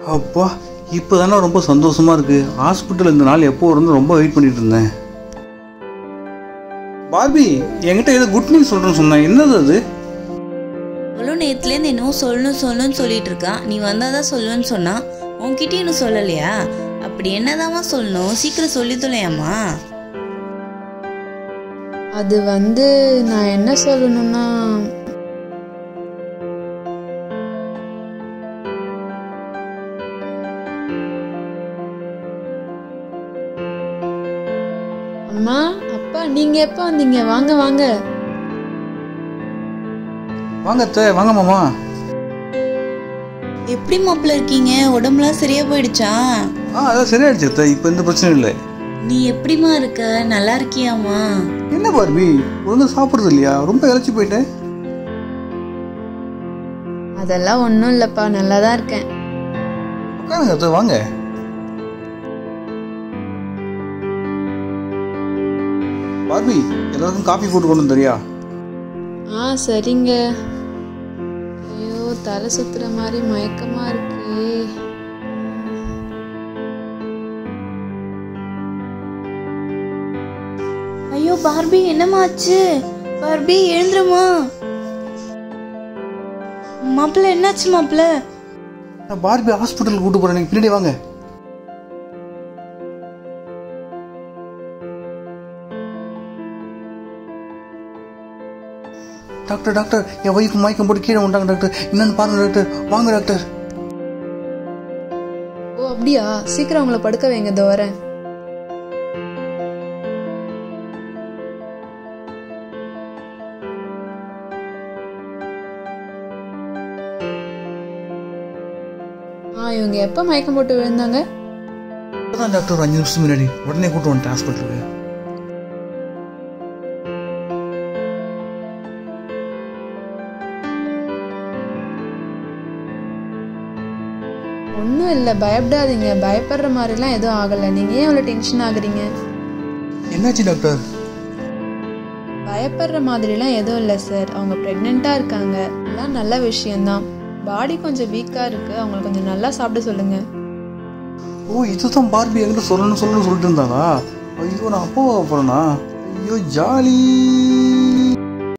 அப்பா இப்போ தானே ரொம்ப சந்தோஷமா இருக்கு ஹாஸ்பிட்டல் இந்த நாள் எப்போ இருந்து ரொம்ப வெயிட் பண்ணிட்டு இருந்தேன் பார்பி என்கிட்ட ஏதோ குட் நியூஸ் சொல்றேன்னு சொன்னேன் என்னது அது அவளும் நேத்துலேருந்து என்னவோ சொல்லணும் சொல்லணும்னு சொல்லிட்டு இருக்கா நீ வந்தாதான் சொல்லுவேன்னு சொன்னா உன்கிட்ட இன்னும் சொல்லலையா அப்படி என்னதாம்மா சொல்லணும் சீக்கிரம் சொல்லி தொலையாம்மா அது வந்து நான் என்ன சொல்லணும்னா அம்மா அப்பா நீங்க எப்ப வந்தீங்க வாங்க வாங்க வாங்க அத்தை வாங்க மாமா எப்படி மாப்பிள்ள இருக்கீங்க உடம்புலாம் சரியா போயிடுச்சா ஆ அதான் சரியாயிடுச்சு அத்தை இப்போ எந்த பிரச்சனையும் இல்லை நீ எப்படிம்மா இருக்க நல்லா இருக்கியாம்மா என்ன பார்பி ஒழுங்கா சாப்பிட்றது இல்லையா ரொம்ப இழைச்சி போயிட்டேன் அதெல்லாம் ஒன்றும் இல்லைப்பா நல்லா தான் இருக்கேன் உட்காருங்க அத்தை வாங்க பார்பி எல்லாருக்கும் காஃபி போட்டு கொண்டு வந்துறியா ஆ சரிங்க ஐயோ தலை சுத்துற மாதிரி மயக்கமா இருக்கே ஐயோ பார்பி என்னமாச்சு பார்பி எழுந்துருமா மாப்பிள்ள என்னாச்சு மாப்பிள்ள நான் பார்பி ஹாஸ்பிட்டல் கூட்டு போறேன் நீங்க பின்னாடி வாங்க டாக்டர் டாக்டர் என் ஒய்ஃப் மயக்கம் போட்டு கீழே விட்டாங்க டாக்டர் என்னன்னு பாருங்க டாக்டர் வாங்க டாக்டர் ஓ அப்படியா சீக்கிரம் உங்களை படுக்க வைங்க இதோ வரேன் ஆ இவங்க எப்போ மயக்கம் போட்டு விழுந்தாங்க இப்பதான் டாக்டர் ஒரு அஞ்சு நிமிஷம் முன்னாடி உடனே கூட்டு வந்துட்டேன் ஹாஸ்பிட்டலுக்கு ஒன்றும் இல்லை பயப்படாதீங்க பயப்படுற மாதிரிலாம் எதுவும் ஆகலை நீங்கள் ஏன் அவ்வளோ டென்ஷன் ஆகுறீங்க என்னாச்சு டாக்டர் பயப்படுற மாதிரிலாம் எதுவும் இல்லை சார் அவங்க ப்ரெக்னெண்ட்டாக இருக்காங்க எல்லாம் நல்ல விஷயம்தான் பாடி கொஞ்சம் வீக்காக இருக்குது அவங்கள கொஞ்சம் நல்லா சாப்பிட சொல்லுங்கள் ஓ இதுதான் பார்பி என்கிட்ட சொல்லணும் சொல்லணும்னு சொல்லிட்டு இருந்தாளா ஐயோ நான் அப்பாவா போறேனா ஐயோ ஜாலி